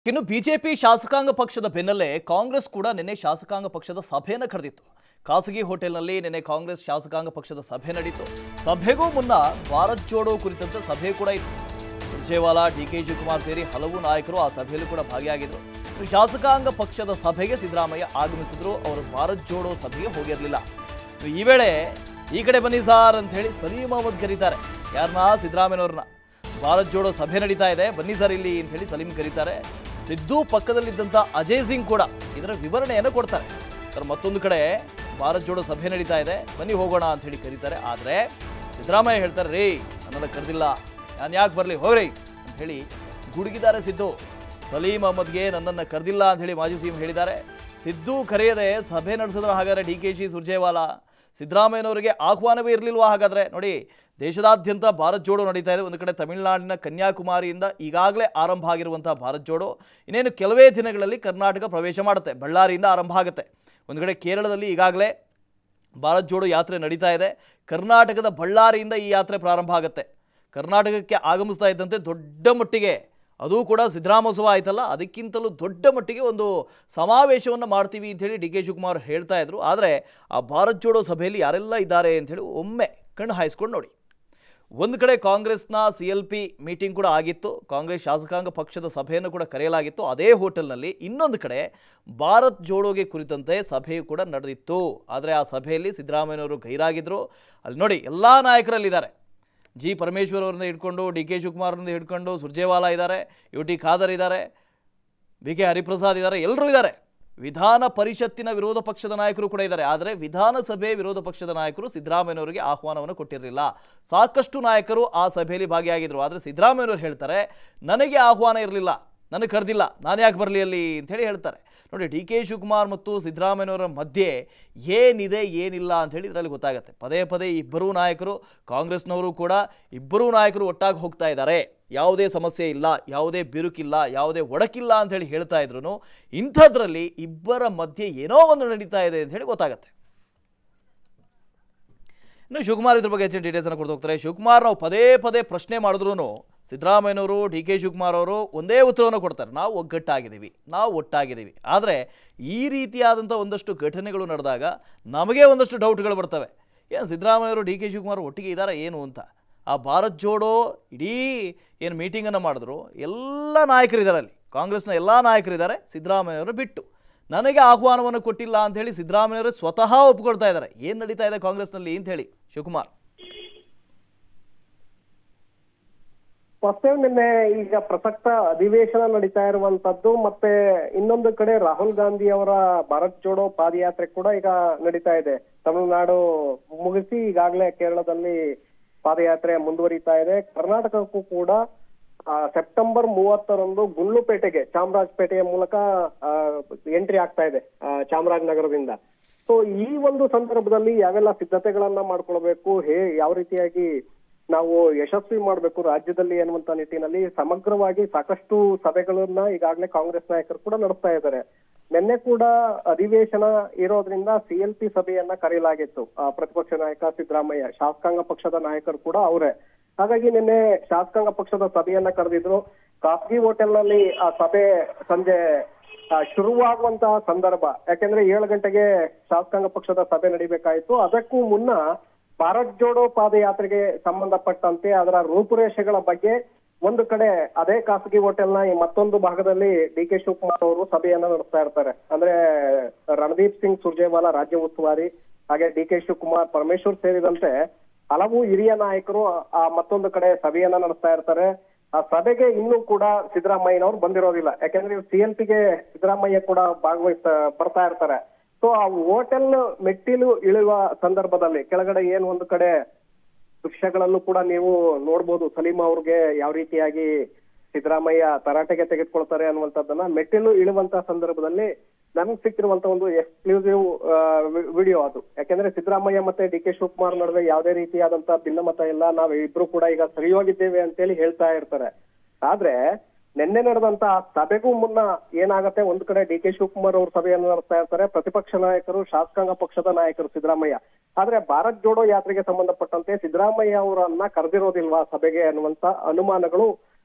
ಇನ್ನು ಬಿಜೆಪಿ ಶಾಸಕಾಂಗ ಪಕ್ಷದ ಬೆನ್ನಲ್ಲೇ ಕಾಂಗ್ರೆಸ್ ಕೂಡ ನಿನ್ನೆ ಶಾಸಕಾಂಗ ಪಕ್ಷದ ಸಭೆಯನ್ನು ಕರೆದಿತ್ತು ಖಾಸಗಿ ಹೋಟೆಲ್ನಲ್ಲಿ ನಿನ್ನೆ ಕಾಂಗ್ರೆಸ್ ಶಾಸಕಾಂಗ ಪಕ್ಷದ ಸಭೆ ನಡೀತು ಸಭೆಗೂ ಮುನ್ನ ಭಾರತ್ ಜೋಡೋ ಕುರಿತಂತೆ ಸಭೆ ಕೂಡ ಇತ್ತು ಸುರ್ಜೇವಾಲಾ ಡಿ ಕೆ ಶಿವಕುಮಾರ್ ಸೇರಿ ಹಲವು ನಾಯಕರು ಆ ಸಭೆಯಲ್ಲಿ ಕೂಡ ಭಾಗಿಯಾಗಿದ್ದರು ಇನ್ನು ಶಾಸಕಾಂಗ ಪಕ್ಷದ ಸಭೆಗೆ ಸಿದ್ದರಾಮಯ್ಯ ಆಗಮಿಸಿದ್ರು ಅವರು ಭಾರತ್ ಜೋಡೋ ಸಭೆಗೆ ಹೋಗಿರಲಿಲ್ಲ ಇನ್ನು ಈ ವೇಳೆ ಈ ಕಡೆ ಬನ್ನಿ ಸಾರ್ ಅಂತ ಹೇಳಿ ಸಲೀಂ ಅಹಮದ್ ಕರೀತಾರೆ ಯಾರನ್ನ ಸಿದ್ದರಾಮಯ್ಯನವ್ರನ್ನ ಭಾರತ್ ಜೋಡೋ ಸಭೆ ನಡೀತಾ ಇದೆ ಬನ್ನಿ ಸರ್ ಇಲ್ಲಿ ಅಂತ ಹೇಳಿ ಸಲೀಂ ಕರೀತಾರೆ ಸಿದ್ದು ಪಕ್ಕದಲ್ಲಿದ್ದಂಥ ಅಜಯ್ ಸಿಂಗ್ ಕೂಡ ಇದರ ವಿವರಣೆಯನ್ನು ಕೊಡ್ತಾರೆ ಸರ್ ಮತ್ತೊಂದು ಕಡೆ ಭಾರತ್ ಜೋಡೋ ಸಭೆ ನಡೀತಾ ಇದೆ ಬನ್ನಿ ಹೋಗೋಣ ಅಂತ ಹೇಳಿ ಕರೀತಾರೆ ಆದರೆ ಸಿದ್ದರಾಮಯ್ಯ ಹೇಳ್ತಾರೆ ರೀ ನನ್ನನ್ನು ಕರೆದಿಲ್ಲ ನಾನು ಯಾಕೆ ಬರಲಿ ಹೋಗ್ರಿ ಅಂತ ಹೇಳಿ ಗುಡುಗಿದ್ದಾರೆ ಸಿದ್ದು ಸಲೀಂ ಅಹಮದ್ಗೆ ನನ್ನನ್ನು ಕರೆದಿಲ್ಲ ಅಂತ ಹೇಳಿ ಮಾಜಿ ಸಿಎಂ ಹೇಳಿದ್ದಾರೆ ಸಿದ್ದು ಕರೆಯದೆ ಸಭೆ ನಡೆಸಿದ್ರೆ ಹಾಗಾದ್ರೆ ಡಿ ಕೆ ಶಿ ಸುರ್ಜೇವಾಲಾ ಸಿದ್ದರಾಮಯ್ಯನವರಿಗೆ ಆಹ್ವಾನವೇ ಇರಲಿಲ್ವಾ ಹಾಗಾದ್ರೆ ನೋಡಿ ದೇಶದಾದ್ಯಂತ ಭಾರತ್ ಜೋಡೋ ನಡೀತಾ ಇದೆ ಒಂದು ಕಡೆ ತಮಿಳುನಾಡಿನ ಕನ್ಯಾಕುಮಾರಿಯಿಂದ ಈಗಾಗಲೇ ಆರಂಭ ಆಗಿರುವಂತಹ ಭಾರತ್ ಜೋಡೋ ಇನ್ನೇನು ಕೆಲವೇ ದಿನಗಳಲ್ಲಿ ಕರ್ನಾಟಕ ಪ್ರವೇಶ ಮಾಡುತ್ತೆ ಬಳ್ಳಾರಿಯಿಂದ ಆರಂಭ ಆಗುತ್ತೆ ಒಂದು ಕಡೆ ಕೇರಳದಲ್ಲಿ ಈಗಾಗಲೇ ಭಾರತ್ ಜೋಡೋ ಯಾತ್ರೆ ನಡೀತಾ ಇದೆ ಕರ್ನಾಟಕದ ಬಳ್ಳಾರಿಯಿಂದ ಈ ಯಾತ್ರೆ ಪ್ರಾರಂಭ ಆಗುತ್ತೆ ಕರ್ನಾಟಕಕ್ಕೆ ಆಗಮಿಸ್ತಾ ಇದ್ದಂತೆ ದೊಡ್ಡ ಮಟ್ಟಿಗೆ ಅದು ಕೂಡ ಸಿದ್ದರಾಮೋತ್ಸವ ಆಯ್ತಲ್ಲ ಅದಕ್ಕಿಂತಲೂ ದೊಡ್ಡ ಮಟ್ಟಿಗೆ ಒಂದು ಸಮಾವೇಶವನ್ನು ಮಾಡ್ತೀವಿ ಅಂಥೇಳಿ ಡಿ ಕೆ ಶಿವಕುಮಾರ್ ಹೇಳ್ತಾ ಇದ್ರು ಆದರೆ ಆ ಭಾರತ್ ಜೋಡೋ ಸಭೆಯಲ್ಲಿ ಯಾರೆಲ್ಲ ಇದ್ದಾರೆ ಅಂಥೇಳಿ ಒಮ್ಮೆ ಕಣ್ಣು ಹಾಯಿಸ್ಕೊಂಡು ನೋಡಿ ಒಂದು ಕಡೆ ಕಾಂಗ್ರೆಸ್ನ ಸಿ ಎಲ್ ಪಿ ಮೀಟಿಂಗ್ ಕೂಡ ಆಗಿತ್ತು ಕಾಂಗ್ರೆಸ್ ಶಾಸಕಾಂಗ ಪಕ್ಷದ ಸಭೆಯನ್ನು ಕೂಡ ಕರೆಯಲಾಗಿತ್ತು ಅದೇ ಹೋಟೆಲ್ನಲ್ಲಿ ಇನ್ನೊಂದು ಕಡೆ ಭಾರತ್ ಜೋಡೋಗೆ ಕುರಿತಂತೆ ಸಭೆಯು ಕೂಡ ನಡೆದಿತ್ತು ಆದರೆ ಆ ಸಭೆಯಲ್ಲಿ ಸಿದ್ದರಾಮಯ್ಯನವರು ಗೈರಾಗಿದ್ದರು ಅಲ್ಲಿ ನೋಡಿ ಎಲ್ಲ ನಾಯಕರಲ್ಲಿದ್ದಾರೆ ಜಿ ಪರಮೇಶ್ವರ್ ಅವರನ್ನ ಹಿಡ್ಕೊಂಡು ಡಿ ಕೆ ಶಿವಕುಮಾರ್ರಿಂದ ಹಿಡ್ಕೊಂಡು ಸುರ್ಜೇವಾಲಾ ಇದ್ದಾರೆ ಯು ಟಿ ಖಾದರ್ ಇದ್ದಾರೆ ಬಿ ಕೆ ಹರಿಪ್ರಸಾದ್ ಇದ್ದಾರೆ ಎಲ್ಲರೂ ಇದ್ದಾರೆ ವಿಧಾನ ಪರಿಷತ್ತಿನ ವಿರೋಧ ಪಕ್ಷದ ನಾಯಕರು ಕೂಡ ಇದ್ದಾರೆ ಆದರೆ ವಿಧಾನಸಭೆ ವಿರೋಧ ಪಕ್ಷದ ನಾಯಕರು ಸಿದ್ದರಾಮಯ್ಯನವರಿಗೆ ಆಹ್ವಾನವನ್ನು ಕೊಟ್ಟಿರಲಿಲ್ಲ ಸಾಕಷ್ಟು ನಾಯಕರು ಆ ಸಭೆಯಲ್ಲಿ ಭಾಗಿಯಾಗಿದ್ದರು ಆದರೆ ಸಿದ್ದರಾಮಯ್ಯನವರು ಹೇಳ್ತಾರೆ ನನಗೆ ಆಹ್ವಾನ ಇರಲಿಲ್ಲ ನನಗೆ ಕರೆದಿಲ್ಲ ನಾನು ಯಾಕೆ ಬರಲಿ ಅಲ್ಲಿ ಅಂಥೇಳಿ ಹೇಳ್ತಾರೆ ನೋಡಿ ಡಿ ಕೆ ಶಿವಕುಮಾರ್ ಮತ್ತು ಸಿದ್ದರಾಮಯ್ಯನವರ ಮಧ್ಯೆ ಏನಿದೆ ಏನಿಲ್ಲ ಅಂಥೇಳಿ ಇದರಲ್ಲಿ ಗೊತ್ತಾಗುತ್ತೆ ಪದೇ ಪದೇ ಇಬ್ಬರೂ ನಾಯಕರು ಕಾಂಗ್ರೆಸ್ನವರು ಕೂಡ ಇಬ್ಬರೂ ನಾಯಕರು ಒಟ್ಟಾಗಿ ಹೋಗ್ತಾ ಇದ್ದಾರೆ ಯಾವುದೇ ಸಮಸ್ಯೆ ಇಲ್ಲ ಯಾವುದೇ ಬಿರುಕಿಲ್ಲ ಯಾವುದೇ ಒಡಕಿಲ್ಲ ಅಂಥೇಳಿ ಹೇಳ್ತಾ ಇದ್ರು ಇಂಥದ್ರಲ್ಲಿ ಇಬ್ಬರ ಮಧ್ಯೆ ಏನೋ ಒಂದು ನಡೀತಾ ಇದೆ ಅಂಥೇಳಿ ಗೊತ್ತಾಗುತ್ತೆ ಇನ್ನು ಶಿವಕುಮಾರ್ ಇದ್ರ ಬಗ್ಗೆ ಹೆಚ್ಚಿನ ಡೀಟೇಲ್ಸ್ ಅನ್ನು ಕೊಡ್ತಾ ಹೋಗ್ತಾರೆ ಶಿವಕುಮಾರ್ ನಾವು ಪದೇ ಪದೇ ಪ್ರಶ್ನೆ ಮಾಡಿದ್ರು ಸಿದ್ದರಾಮಯ್ಯನವರು ಡಿ ಕೆ ಶಿವಕುಮಾರ್ ಅವರು ಒಂದೇ ಉತ್ತರವನ್ನು ಕೊಡ್ತಾರೆ ನಾವು ಒಗ್ಗಟ್ಟಾಗಿದ್ದೀವಿ ನಾವು ಒಟ್ಟಾಗಿದ್ದೀವಿ ಆದರೆ ಈ ರೀತಿಯಾದಂಥ ಒಂದಷ್ಟು ಘಟನೆಗಳು ನಡೆದಾಗ ನಮಗೆ ಒಂದಷ್ಟು ಡೌಟ್ಗಳು ಬರ್ತವೆ ಏನು ಸಿದ್ದರಾಮಯ್ಯವರು ಡಿ ಕೆ ಶಿವಕುಮಾರ್ ಒಟ್ಟಿಗೆ ಇದ್ದಾರೆ ಏನು ಅಂತ ಆ ಭಾರತ್ ಜೋಡೋ ಇಡೀ ಏನು ಮೀಟಿಂಗನ್ನು ಮಾಡಿದ್ರು ಎಲ್ಲ ನಾಯಕರಿದ್ದಾರೆ ಅಲ್ಲಿ ಕಾಂಗ್ರೆಸ್ನ ಎಲ್ಲ ನಾಯಕರಿದ್ದಾರೆ ಸಿದ್ದರಾಮಯ್ಯವರು ಬಿಟ್ಟು ನನಗೆ ಆಹ್ವಾನವನ್ನು ಕೊಟ್ಟಿಲ್ಲ ಅಂತ ಹೇಳಿ ಸಿದ್ದರಾಮಯ್ಯವರು ಸ್ವತಃ ಒಪ್ಕೊಳ್ತಾ ಇದ್ದಾರೆ ಏನು ನಡೀತಾ ಇದೆ ಕಾಂಗ್ರೆಸ್ನಲ್ಲಿ ಅಂತ ಹೇಳಿ ಶಿವಕುಮಾರ್ ಫಸ್ಟ್ ನಿನ್ನೆ ಈಗ ಪ್ರಸಕ್ತ ಅಧಿವೇಶನ ನಡೀತಾ ಇರುವಂತದ್ದು ಮತ್ತೆ ಇನ್ನೊಂದು ಕಡೆ ರಾಹುಲ್ ಗಾಂಧಿ ಅವರ ಭಾರತ್ ಜೋಡೋ ಪಾದಯಾತ್ರೆ ಕೂಡ ಈಗ ನಡೀತಾ ಇದೆ ತಮಿಳುನಾಡು ಮುಗಿಸಿ ಈಗಾಗಲೇ ಕೇರಳದಲ್ಲಿ ಪಾದಯಾತ್ರೆ ಮುಂದುವರಿತಾ ಇದೆ ಕರ್ನಾಟಕಕ್ಕೂ ಕೂಡ ಆ, ಸೆಪ್ಟೆಂಬರ್ ಮೂವತ್ತರಂದು ಗುಂಡ್ಲುಪೇಟೆಗೆ ಚಾಮರಾಜಪೇಟೆಯ ಮೂಲಕ ಎಂಟ್ರಿ ಆಗ್ತಾ ಇದೆ ಆ, ಚಾಮರಾಜನಗರದಿಂದ ಸೊ ಈ ಒಂದು ಸಂದರ್ಭದಲ್ಲಿ ಯಾವೆಲ್ಲ ಸಿದ್ಧತೆಗಳನ್ನ ಮಾಡ್ಕೊಳ್ಬೇಕು ಹೇ ಯಾವ ರೀತಿಯಾಗಿ ನಾವು ಯಶಸ್ವಿ ಮಾಡಬೇಕು ರಾಜ್ಯದಲ್ಲಿ ಅನ್ನುವಂತ ನಿಟ್ಟಿನಲ್ಲಿ ಸಮಗ್ರವಾಗಿ ಸಾಕಷ್ಟು ಸಭೆಗಳನ್ನ ಈಗಾಗಲೇ ಕಾಂಗ್ರೆಸ್ ನಾಯಕರು ಕೂಡ ನಡೆಸ್ತಾ ಇದ್ದಾರೆ ನಿನ್ನೆ ಕೂಡ ಅಧಿವೇಶನ ಇರೋದ್ರಿಂದ ಸಿಎಲ್ ಪಿ ಸಭೆಯನ್ನ ಕರೆಯಲಾಗಿತ್ತು ಆ, ಪ್ರತಿಪಕ್ಷ ನಾಯಕ ಸಿದ್ದರಾಮಯ್ಯ ಶಾಸಕಾಂಗ ಪಕ್ಷದ ನಾಯಕರು ಕೂಡ ಅವರೇ ಹಾಗಾಗಿ ನಿನ್ನೆ ಶಾಸಕಾಂಗ ಪಕ್ಷದ ಸಭೆಯನ್ನ ಕರೆದಿದ್ರು ಖಾಸಗಿ ಹೋಟೆಲ್ನಲ್ಲಿ ಆ ಸಭೆ ಸಂಜೆ ಆ, ಶುರುವಾಗುವಂತಹ ಸಂದರ್ಭ ಯಾಕೆಂದ್ರೆ ಏಳು ಗಂಟೆಗೆ ಶಾಸಕಾಂಗ ಪಕ್ಷದ ಸಭೆ ನಡಿಬೇಕಾಯಿತು ಅದಕ್ಕೂ ಮುನ್ನ ಭಾರತ್ ಜೋಡೋ ಪಾದಯಾತ್ರೆಗೆ ಸಂಬಂಧಪಟ್ಟಂತೆ ಅದರ ರೂಪುರೇಷೆಗಳ ಬಗ್ಗೆ ಒಂದು ಕಡೆ ಅದೇ ಖಾಸಗಿ ಹೋಟೆಲ್ನ ಈ ಮತ್ತೊಂದು ಭಾಗದಲ್ಲಿ ಡಿ ಕೆ ಶಿವಕುಮಾರ್ ಅವರು ಸಭೆಯನ್ನ ನಡೆಸ್ತಾ ಇರ್ತಾರೆ ಅಂದ್ರೆ ರಣದೀಪ್ ಸಿಂಗ್ ಸುರ್ಜೇವಾಲಾ ರಾಜ್ಯ ಉಸ್ತುವಾರಿ ಹಾಗೆ ಡಿ ಕೆ ಶಿವಕುಮಾರ್ ಪರಮೇಶ್ವರ್ ಸೇರಿದಂತೆ ಹಲವು ಹಿರಿಯ ನಾಯಕರು ಆ ಮತ್ತೊಂದು ಕಡೆ ಸಭೆಯನ್ನ ನಡೆಸ್ತಾ ಇರ್ತಾರೆ ಆ ಸಭೆಗೆ ಇನ್ನೂ ಕೂಡ ಸಿದ್ದರಾಮಯ್ಯನವರು ಬಂದಿರೋದಿಲ್ಲ ಯಾಕಂದ್ರೆ ಸಿ ಎಲ್ ಪಿಗೆ ಸಿದ್ದರಾಮಯ್ಯ ಕೂಡ ಭಾಗವಹಿಸ್ತಾ ಬರ್ತಾ ಇರ್ತಾರೆ ಸೊ ಆ ಹೋಟೆಲ್ ಮೆಟ್ಟಿಲು ಇಳಿಯುವ ಸಂದರ್ಭದಲ್ಲಿ ಕೆಳಗಡೆ ಏನು ಒಂದು ಕಡೆ ದೃಶ್ಯಗಳಲ್ಲೂ ಕೂಡ ನೀವು ನೋಡ್ಬೋದು ಸಲೀಂ ಅವ್ರಿಗೆ ಯಾವ ರೀತಿಯಾಗಿ ಸಿದ್ದರಾಮಯ್ಯ ತರಾಟೆಗೆ ತೆಗೆದುಕೊಳ್ತಾರೆ ಅನ್ನುವಂಥದ್ದನ್ನ ಮೆಟ್ಟಿಲು ಇಳುವಂತ ಸಂದರ್ಭದಲ್ಲಿ ನಮ್ಗೆ ಸಿಕ್ಕಿರುವಂತ ಒಂದು ಎಕ್ಸ್ಕ್ಲೂಸಿವ್ ವಿಡಿಯೋ ಅದು ಯಾಕೆಂದ್ರೆ ಸಿದ್ದರಾಮಯ್ಯ ಮತ್ತೆ ಡಿ ಕೆ ಶಿವಕುಮಾರ್ ನಡುವೆ ಯಾವುದೇ ರೀತಿಯಾದಂತ ಭಿನ್ನಮತ ಇಲ್ಲ ನಾವ್ ಇಬ್ರು ಕೂಡ ಈಗ ಸರಿ ಹೋಗಿದ್ದೇವೆ ಅಂತೇಳಿ ಹೇಳ್ತಾ ಇರ್ತಾರೆ ಆದ್ರೆ ನಿನ್ನೆ ನಡೆದಂತ ಸಭೆಗೂ ಮುನ್ನ ಏನಾಗತ್ತೆ ಒಂದು ಕಡೆ ಡಿ ಕೆ ಶಿವಕುಮಾರ್ ಅವರು ಸಭೆಯನ್ನು ನಡೆಸ್ತಾ ಇರ್ತಾರೆ ಪ್ರತಿಪಕ್ಷ ನಾಯಕರು ಶಾಸಕಾಂಗ ಪಕ್ಷದ ನಾಯಕರು ಸಿದ್ದರಾಮಯ್ಯ ಆದ್ರೆ ಭಾರತ್ ಜೋಡೋ ಯಾತ್ರೆಗೆ ಸಂಬಂಧಪಟ್ಟಂತೆ ಸಿದ್ದರಾಮಯ್ಯ ಅವರನ್ನ ಕರೆದಿರೋದಿಲ್ವಾ ಸಭೆಗೆ ಅನ್ನುವಂತ ಅನುಮಾನಗಳು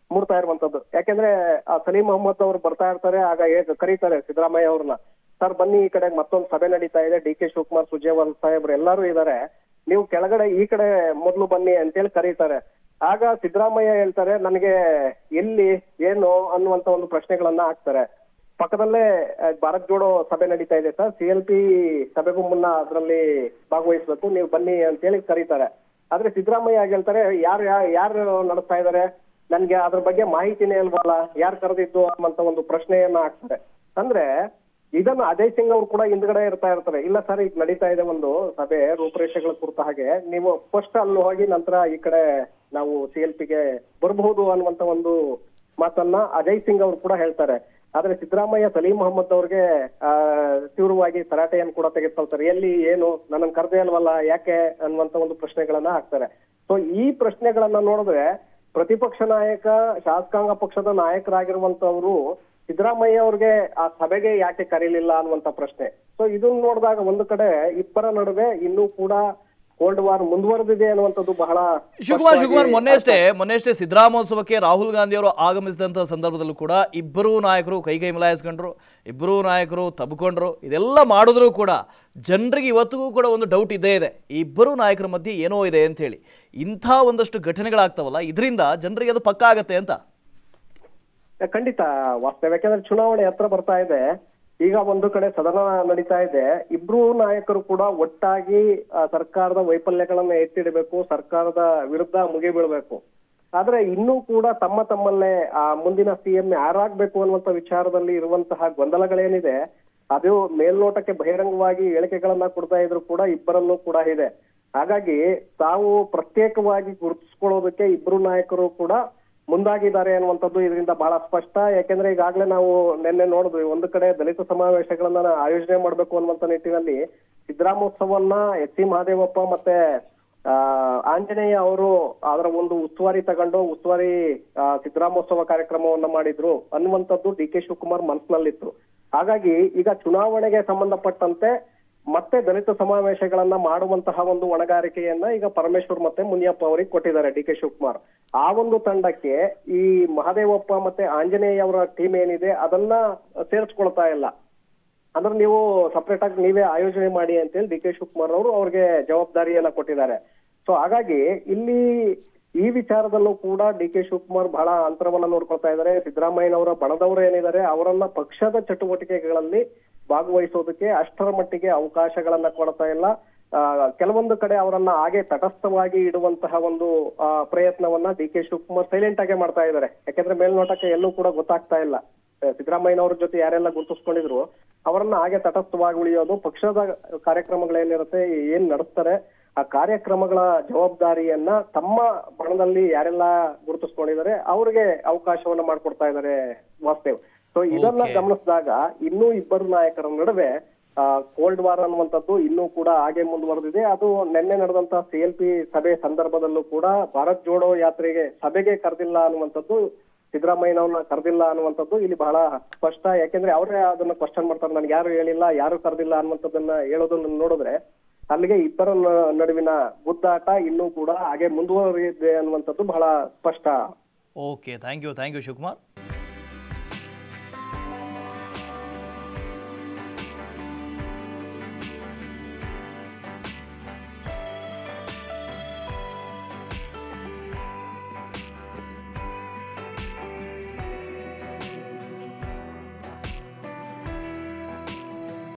ಮೂಡ್ತಾ ಇರುವಂತದ್ದು ಯಾಕೆಂದ್ರೆ ಆ ಸಲೀಂ ಅಹಮದ್ ಅವರು ಬರ್ತಾ ಇರ್ತಾರೆ ಆಗ ಹೇಗ್ ಕರೀತಾರೆ ಸಿದ್ದರಾಮಯ್ಯ ಅವ್ರನ್ನ ಸರ್ ಬನ್ನಿ ಈ ಕಡೆ ಮತ್ತೊಂದು ಸಭೆ ನಡೀತಾ ಇದೆ ಡಿ ಕೆ ಶಿವಕುಮಾರ್ ಸುರ್ಜೇವಾಲ್ ಸಾಹೇಬ್ರು ಎಲ್ಲರೂ ಇದ್ದಾರೆ ನೀವು ಕೆಳಗಡೆ ಈ ಕಡೆ ಮೊದಲು ಬನ್ನಿ ಅಂತೇಳಿ ಕರೀತಾರೆ ಆಗ ಸಿದ್ದರಾಮಯ್ಯ ಹೇಳ್ತಾರೆ ನನಗೆ ಎಲ್ಲಿ ಏನು ಅನ್ನುವಂತ ಒಂದು ಪ್ರಶ್ನೆಗಳನ್ನ ಹಾಕ್ತಾರೆ ಪಕ್ಕದಲ್ಲೇ ಆ, ಭಾರತ್ ಜೋಡೋ ಸಭೆ ನಡೀತಾ ಇದೆ ಸರ್ ಸಿ ಎಲ್ ಪಿ ಸಭೆಗೂ ಮುನ್ನ ಅದರಲ್ಲಿ ಭಾಗವಹಿಸ್ಬೇಕು ನೀವು ಬನ್ನಿ ಅಂತೇಳಿ ಕರೀತಾರೆ ಆದ್ರೆ ಸಿದ್ದರಾಮಯ್ಯ ಆಗ ಹೇಳ್ತಾರೆ ಯಾರು ಯಾರು ನಡೆಸ್ತಾ ಇದ್ದಾರೆ ನನ್ಗೆ ಅದ್ರ ಬಗ್ಗೆ ಮಾಹಿತಿನೇ ಇಲ್ವಲ್ಲ ಯಾರು ಕರೆದಿದ್ದು ಅನ್ನುವಂತ ಒಂದು ಪ್ರಶ್ನೆಯನ್ನ ಹಾಕ್ತಾರೆ ಅಂದ್ರೆ ಇದನ್ನ ಅಜಯ್ ಸಿಂಗ್ ಅವರು ಕೂಡ ಹಿಂದ್ಗಡೆ ಇರ್ತಾ ಇರ್ತಾರೆ ಇಲ್ಲ ಸರ್ ಈಗ ನಡೀತಾ ಇದೆ ಒಂದು ಸಭೆ ರೂಪರೇಷೆಗಳ ಕುರಿತ ಹಾಗೆ ನೀವು ಫಸ್ಟ್ ಅಲ್ಲಿ ಹೋಗಿ ನಂತರ ಈ ಕಡೆ ನಾವು ಸಿ ಎಲ್ ಪಿಗೆ ಬರಬಹುದು ಅನ್ನುವಂತ ಒಂದು ಮಾತನ್ನ ಅಜಯ್ ಸಿಂಗ್ ಅವರು ಕೂಡ ಹೇಳ್ತಾರೆ ಆದ್ರೆ ಸಿದ್ದರಾಮಯ್ಯ ಸಲೀಂ ಮೊಹಮ್ಮದ್ ಅವ್ರಿಗೆ ಆ ತೀವ್ರವಾಗಿ ತರಾಟೆಯನ್ನು ಕೂಡ ತೆಗೆದುಕೊಳ್ತಾರೆ ಎಲ್ಲಿ ಏನು ನನ್ನ ಕರೆದೇ ಅಲ್ವಲ್ಲ ಯಾಕೆ ಅನ್ನುವಂತ ಒಂದು ಪ್ರಶ್ನೆಗಳನ್ನ ಹಾಕ್ತಾರೆ ಸೊ ಈ ಪ್ರಶ್ನೆಗಳನ್ನ ನೋಡಿದ್ರೆ ಪ್ರತಿಪಕ್ಷ ನಾಯಕ ಶಾಸಕಾಂಗ ಪಕ್ಷದ ನಾಯಕರಾಗಿರುವಂತವ್ರು ಸಿದ್ದರಾಮಯ್ಯ ಅವ್ರಿಗೆ ಆ ಸಭೆಗೆ ಯಾಕೆ ಕರೀಲಿಲ್ಲ ಅನ್ನುವಂತ ಪ್ರಶ್ನೆ ಸೊ ಇದನ್ನ ನೋಡಿದಾಗ ಒಂದು ಕಡೆ ಇಬ್ಬರ ನಡುವೆ ಇನ್ನೂ ಕೂಡ ಕೋಲ್ಡ್ ವಾರ್ ಮುಂದುವರೆದಿದೆ ಅನ್ನುವಂಥದ್ದು ಬಹಳ ಶಿವಕುಮಾರ್ ಶಿವಕುಮಾರ್ ಸ್ಪಷ್ಟವಾಗಿ ಮೊನ್ನೆ ಅಷ್ಟೇ ಮೊನ್ನೆ ಅಷ್ಟೇ ಸಿದ್ದರಾಮೋತ್ಸವಕ್ಕೆ ರಾಹುಲ್ ಗಾಂಧಿ ಅವರು ಆಗಮಿಸಿದಂಥ ಸಂದರ್ಭದಲ್ಲೂ ಕೂಡ ಇಬ್ಬರೂ ನಾಯಕರು ಕೈ ಕೈ ಮಿಲಾಯಿಸ್ಕೊಂಡ್ರು ಇಬ್ಬರೂ ನಾಯಕರು ತಬ್ಕೊಂಡ್ರು ಇದೆಲ್ಲ ಮಾಡಿದ್ರು ಕೂಡ ಜನರಿಗೆ ಇವತ್ತಿಗೂ ಕೂಡ ಒಂದು ಡೌಟ್ ಇದ್ದೇ ಇದೆ ಈ ಇಬ್ಬರೂ ನಾಯಕರ ಮಧ್ಯೆ ಏನೋ ಇದೆ ಅಂತೇಳಿ ಇಂಥ ಒಂದಷ್ಟು ಘಟನೆಗಳಾಗ್ತಾವಲ್ಲ ಇದರಿಂದ ಜನರಿಗೆ ಅದು ಪಕ್ಕ ಆಗತ್ತೆ ಅಂತ ಖಂಡಿತ ವಾಸ್ತವ ಯಾಕಂದ್ರೆ ಚುನಾವಣೆ ಹತ್ರ ಬರ್ತಾ ಇದೆ ಈಗ ಒಂದು ಕಡೆ ಸದನ ನಡೀತಾ ಇದೆ ಇಬ್ರು ನಾಯಕರು ಕೂಡ ಒಟ್ಟಾಗಿ ಆ, ಸರ್ಕಾರದ ವೈಫಲ್ಯಗಳನ್ನ ಎತ್ತಿಡಬೇಕು ಸರ್ಕಾರದ ವಿರುದ್ಧ ಮುಗಿಬೀಳ್ಬೇಕು ಆದ್ರೆ ಇನ್ನೂ ಕೂಡ ತಮ್ಮ ತಮ್ಮಲ್ಲೇ ಆ ಮುಂದಿನ ಸಿಎಂ ಯಾರಾಗ್ಬೇಕು ಅನ್ನುವಂತ ವಿಚಾರದಲ್ಲಿ ಇರುವಂತಹ ಗೊಂದಲಗಳೇನಿದೆ ಅದು ಮೇಲ್ನೋಟಕ್ಕೆ ಬಹಿರಂಗವಾಗಿ ಹೇಳಿಕೆಗಳನ್ನ ಕೊಡ್ತಾ ಇದ್ರು ಕೂಡ ಇಬ್ಬರಲ್ಲೂ ಕೂಡ ಇದೆ ಹಾಗಾಗಿ ತಾವು ಪ್ರತ್ಯೇಕವಾಗಿ ಗುರುತಿಸ್ಕೊಳ್ಳೋದಕ್ಕೆ ಇಬ್ರು ನಾಯಕರು ಕೂಡ ಮುಂದಾಗಿದ್ದಾರೆ ಅನ್ನುವಂಥದ್ದು ಇದರಿಂದ ಬಹಳ ಸ್ಪಷ್ಟ ಯಾಕೆಂದ್ರೆ ಈಗಾಗಲೇ ನಾವು ನಿನ್ನೆ ನೋಡಿದ್ವಿ ಒಂದು ಕಡೆ ದಲಿತ ಸಮಾವೇಶಗಳನ್ನ ಆಯೋಜನೆ ಮಾಡಬೇಕು ಅನ್ನುವಂತ ನಿಟ್ಟಿನಲ್ಲಿ ಸಿದ್ದರಾಮೋತ್ಸವನ್ನ ಎಚ್ ಸಿ ಮಹಾದೇವಪ್ಪ ಮತ್ತೆ ಆ ಆಂಜನೇಯ ಅವರು ಅದರ ಒಂದು ಉಸ್ತುವಾರಿ ತಗೊಂಡು ಉಸ್ತುವಾರಿ ಆ, ಸಿದ್ದರಾಮೋತ್ಸವ ಕಾರ್ಯಕ್ರಮವನ್ನ ಮಾಡಿದ್ರು ಅನ್ನುವಂಥದ್ದು ಡಿ ಕೆ ಶಿವಕುಮಾರ್ ಮನಸ್ಸಿನಲ್ಲಿತ್ತು ಹಾಗಾಗಿ ಈಗ ಚುನಾವಣೆಗೆ ಸಂಬಂಧಪಟ್ಟಂತೆ ಮತ್ತೆ ದಲಿತ ಸಮಾವೇಶಗಳನ್ನ ಮಾಡುವಂತಹ ಒಂದು ಹೊಣೆಗಾರಿಕೆಯನ್ನ ಈಗ ಪರಮೇಶ್ವರ್ ಮತ್ತೆ ಮುನಿಯಪ್ಪ ಅವರಿಗೆ ಕೊಟ್ಟಿದ್ದಾರೆ ಡಿ ಕೆ ಶಿವಕುಮಾರ್ ಆ ಒಂದು ತಂಡಕ್ಕೆ ಈ ಮಹದೇವಪ್ಪ ಮತ್ತೆ ಆಂಜನೇಯ ಅವರ ಟೀಮ್ ಏನಿದೆ ಅದನ್ನ ಸೇರಿಸ್ಕೊಳ್ತಾ ಇಲ್ಲ ಅಂದ್ರೆ ನೀವು ಸಪರೇಟ್ ಆಗಿ ನೀವೇ ಆಯೋಜನೆ ಮಾಡಿ ಅಂತೇಳಿ ಡಿ ಕೆ ಶಿವಕುಮಾರ್ ಅವರು ಅವ್ರಿಗೆ ಜವಾಬ್ದಾರಿಯನ್ನ ಕೊಟ್ಟಿದ್ದಾರೆ ಸೊ ಹಾಗಾಗಿ ಇಲ್ಲಿ ಈ ವಿಚಾರದಲ್ಲೂ ಕೂಡ ಡಿ ಕೆ ಶಿವಕುಮಾರ್ ಬಹಳ ಅಂತರವನ್ನ ನೋಡ್ಕೊಳ್ತಾ ಇದ್ದಾರೆ ಸಿದ್ದರಾಮಯ್ಯನವರ ಬಣದವರು ಏನಿದ್ದಾರೆ ಅವರನ್ನ ಪಕ್ಷದ ಚಟುವಟಿಕೆಗಳಲ್ಲಿ ಭಾಗವಹಿಸೋದಕ್ಕೆ ಅಷ್ಟರ ಮಟ್ಟಿಗೆ ಅವಕಾಶಗಳನ್ನ ಕೊಡ್ತಾ ಇಲ್ಲ ಆ, ಕೆಲವೊಂದು ಕಡೆ ಅವರನ್ನ ಹಾಗೆ ತಟಸ್ಥವಾಗಿ ಇಡುವಂತಹ ಒಂದು ಆ, ಪ್ರಯತ್ನವನ್ನ ಡಿ ಕೆ ಶಿವಕುಮಾರ್ ಸೈಲೆಂಟ್ ಆಗಿ ಮಾಡ್ತಾ ಇದ್ದಾರೆ ಯಾಕಂದ್ರೆ ಮೇಲ್ನೋಟಕ್ಕೆ ಎಲ್ಲೂ ಕೂಡ ಗೊತ್ತಾಗ್ತಾ ಇಲ್ಲ ಆ, ಸಿದ್ದರಾಮಯ್ಯನವ್ರ ಜೊತೆ ಯಾರೆಲ್ಲ ಗುರುತಿಸ್ಕೊಂಡಿದ್ರು ಅವರನ್ನ ಹಾಗೆ ತಟಸ್ಥವಾಗಿ ಉಳಿಯೋದು ಪಕ್ಷದ ಕಾರ್ಯಕ್ರಮಗಳೇನಿರುತ್ತೆ ಏನ್ ನಡೆಸ್ತಾರೆ ಆ ಕಾರ್ಯಕ್ರಮಗಳ ಜವಾಬ್ದಾರಿಯನ್ನ ತಮ್ಮ ಬಣದಲ್ಲಿ ಯಾರೆಲ್ಲ ಗುರುತಿಸ್ಕೊಂಡಿದ್ದಾರೆ ಅವ್ರಿಗೆ ಅವಕಾಶವನ್ನ ಮಾಡ್ಕೊಡ್ತಾ ಇದ್ದಾರೆ ವಾಸ್ತವ್ ಸೊ ಇದನ್ನ Okay. ಗಮನಿಸಿದಾಗ ಇನ್ನೂ ಇಬ್ಬರು ನಾಯಕರ ನಡುವೆ ಕೋಲ್ಡ್ ವಾರ್ ಅನ್ನುವಂಥದ್ದು ಇನ್ನೂ ಕೂಡ ಹಾಗೆ ಮುಂದುವರೆದಿದೆ ಅದು ನಿನ್ನೆ ನಡೆದಂತ ಸಿ ಎಲ್ ಪಿ ಸಭೆ ಸಂದರ್ಭದಲ್ಲೂ ಕೂಡ ಭಾರತ್ ಜೋಡೋ ಯಾತ್ರೆಗೆ ಸಭೆಗೆ ಕರೆದಿಲ್ಲ ಅನ್ನುವಂಥದ್ದು ಸಿದ್ದರಾಮಯ್ಯನವ್ರನ್ನ ಕರೆದಿಲ್ಲ ಅನ್ನುವಂಥದ್ದು ಇಲ್ಲಿ ಬಹಳ ಸ್ಪಷ್ಟ ಯಾಕೆಂದ್ರೆ ಅವರೇ ಅದನ್ನ ಕ್ವಶನ್ ಮಾಡ್ತಾರೆ ನನ್ಗೆ ಯಾರು ಹೇಳಿಲ್ಲ ಯಾರು ಕರೆದಿಲ್ಲ ಅನ್ನುವಂಥದ್ದನ್ನ ಹೇಳೋದನ್ನ ನೋಡಿದ್ರೆ ಅಲ್ಲಿಗೆ ಇಬ್ಬರ ನ- ನಡುವಿನ ಗುದ್ದಾಟ ಇನ್ನೂ ಕೂಡ ಹಾಗೆ ಮುಂದುವರಿದಿದೆ ಅನ್ನುವಂಥದ್ದು ಬಹಳ ಸ್ಪಷ್ಟ okay thank you thank you Shivakumar